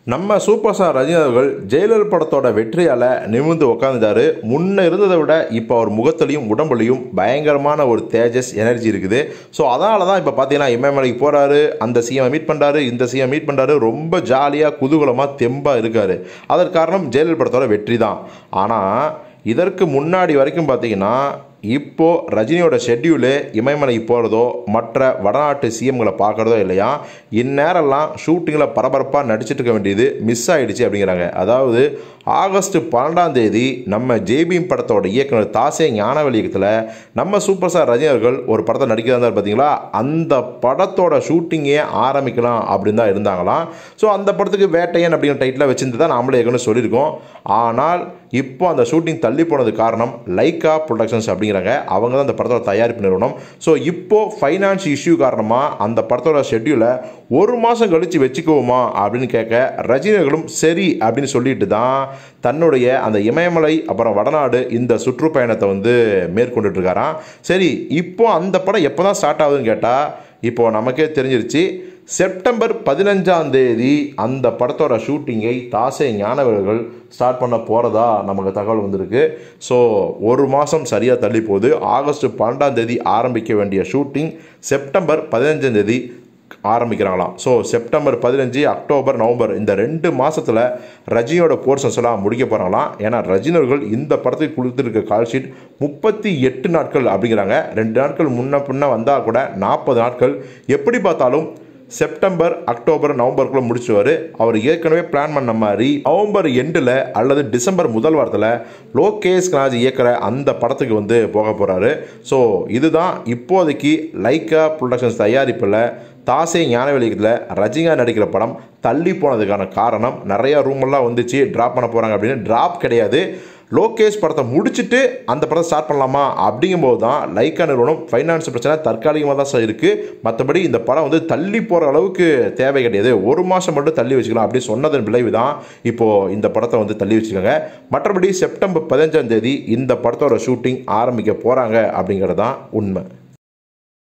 நம்ம super star Rajini அவர்கள் Jailer படத்தோட வெற்றியால் நிமிர்ந்து உட்காந்துட்டாரு முன்ன இருந்ததை விட இப்போ அவர் முகத்துலையும் உடம்புலையும் பயங்கரமான ஒரு தேஜஸ் எனர்ஜி இருக்குது ஸோ அதனால தான் இப்போ பார்த்தீங்கன்னா இமயமலைக்கு போகிறாரு அந்த சிஎம் மீட் பண்ணுறாரு இந்த சிஎம் மீட் பண்ணுறாரு ரொம்ப ஜாலியாக குதூகலமாக தெம்பாக இருக்கார் அதற்கு காரணம் ஜெயிலர் படத்தோட வெற்றி தான் ஆனால் இதற்கு முன்னாடி வரைக்கும் பார்த்தீங்கன்னா இப்போ ரஜினியோட ஷெட்யூலு இமயமலைக்கு போகிறதோ மற்ற வடநாட்டு சிஎம்களை பார்க்குறதோ இல்லையா இந்நேரம்லாம் ஷூட்டிங்கில் பரபரப்பாக நடிச்சிட்டு இருக்க வேண்டியது மிஸ் ஆயிடுச்சு அப்படிங்கிறாங்க அதாவது ஆகஸ்ட் பன்னெண்டாம் தேதி நம்ம ஜேபிஎம் படத்தோட இயக்குனர் தாசே ஞானவெளி இயக்கத்தில் நம்ம சூப்பர் ஸ்டார் ரஜினி அவர்கள் ஒரு படத்தை நடிக்கிறதா இருந்தார் பார்த்தீங்களா அந்த படத்தோட ஷூட்டிங்கே ஆரம்பிக்கலாம் அப்படின்னு தான் இருந்தாங்களாம் ஸோ அந்த படத்துக்கு வேட்டையன் அப்படிங்கிற டைட்டில் வச்சிருந்து தான் நாமளே ஏற்கனவே சொல்லியிருக்கோம் ஆனால் இப்போ அந்த ஷூட்டிங் தள்ளி போனது காரணம் லைக்கா ப்ரொடக்ஷன்ஸ் அப்படிங்கிறாங்க அவங்க தான் அந்த படத்தோட தயாரிப்பு நிறுவனம் ஸோ இப்போ ஃபைனான்ஸ் இஷ்யூ காரணமாக அந்த படத்தோட ஷெட்யூலை ஒரு மாதம் கழித்து வச்சுக்குவோமா அப்படின்னு கேட்க ரஜினிகளும் சரி அப்படின்னு சொல்லிட்டு தான் தன்னுடைய அந்த இமயமலை அப்புறம் வடநாடு இந்த சுற்றுப்பயணத்தை வந்து மேற்கொண்டுட்டு இருக்காராம் சரி இப்போ அந்த படம் எப்போ தான் ஸ்டார்ட் ஆகுதுன்னு கேட்டால் இப்போ நமக்கே தெரிஞ்சிருச்சு செப்டம்பர் பதினஞ்சாம் தேதி அந்த படத்தோட ஷூட்டிங்கை தாசே ஞானவர்கள் ஸ்டார்ட் பண்ண போகிறதா நமக்கு தகவல் வந்திருக்கு ஸோ ஒரு மாதம் சரியாக தள்ளி போகுது ஆகஸ்ட் பன்னெண்டாம் தேதி ஆரம்பிக்க வேண்டிய ஷூட்டிங் செப்டம்பர் பதினஞ்சாம் தேதி ஆரம்பிக்கிறாங்களாம் ஸோ செப்டம்பர் பதினஞ்சு அக்டோபர் நவம்பர் இந்த ரெண்டு மாதத்தில் ரஜினியோட போர்ஷன்ஸ் எல்லாம் முடிக்க போகிறாங்களாம் ஏன்னா ரஜினர்கள் இந்த படத்துக்கு கொடுத்துருக்க கால் ஷீட் முப்பத்தி எட்டு நாட்கள் அப்படிங்கிறாங்க ரெண்டு நாட்கள் முன்ன பின்ன வந்தால் கூட நாற்பது நாட்கள் எப்படி பார்த்தாலும் செப்டம்பர் அக்டோபர் நவம்பருக்குள்ளே முடிச்சுவார் அவர் ஏற்கனவே பிளான் பண்ண மாதிரி நவம்பர் எண்டில் அல்லது டிசம்பர் முதல் வாரத்தில் லோகேஷ் கனாஜ் இயக்கிற அந்த படத்துக்கு வந்து போக போகிறாரு ஸோ இதுதான் இப்போதைக்கு லைக்கா ப்ரொடக்ஷன்ஸ் தயாரிப்பில் தாசே ஞானவெளியத்தில் ரஜினிகாந்த் நடிக்கிற படம் தள்ளி போனதுக்கான காரணம் நிறையா ரூமெல்லாம் வந்துச்சு ட்ராப் பண்ண போகிறாங்க அப்படின்னு ட்ராப் கிடையாது லோகேஷ் படத்தை முடிச்சுட்டு அந்த படத்தை ஸ்டார்ட் பண்ணலாமா அப்படிங்கும்போது தான் லைக்கா நிறுவனம் ஃபைனான்ஸ் பிரச்சனை தற்காலிகமாக தான் சார் இருக்குது மற்றபடி இந்த படம் வந்து தள்ளி போகிற அளவுக்கு தேவை கிடையாது ஒரு மாதம் மட்டும் தள்ளி வச்சுக்கலாம் அப்படி சொன்னதன் விளைவு தான் இப்போது இந்த படத்தை வந்து தள்ளி வச்சுருக்காங்க மற்றபடி செப்டம்பர் பதினஞ்சாம் தேதி இந்த படத்தோட ஷூட்டிங் ஆரம்பிக்க போகிறாங்க அப்படிங்கிறது தான் உண்மை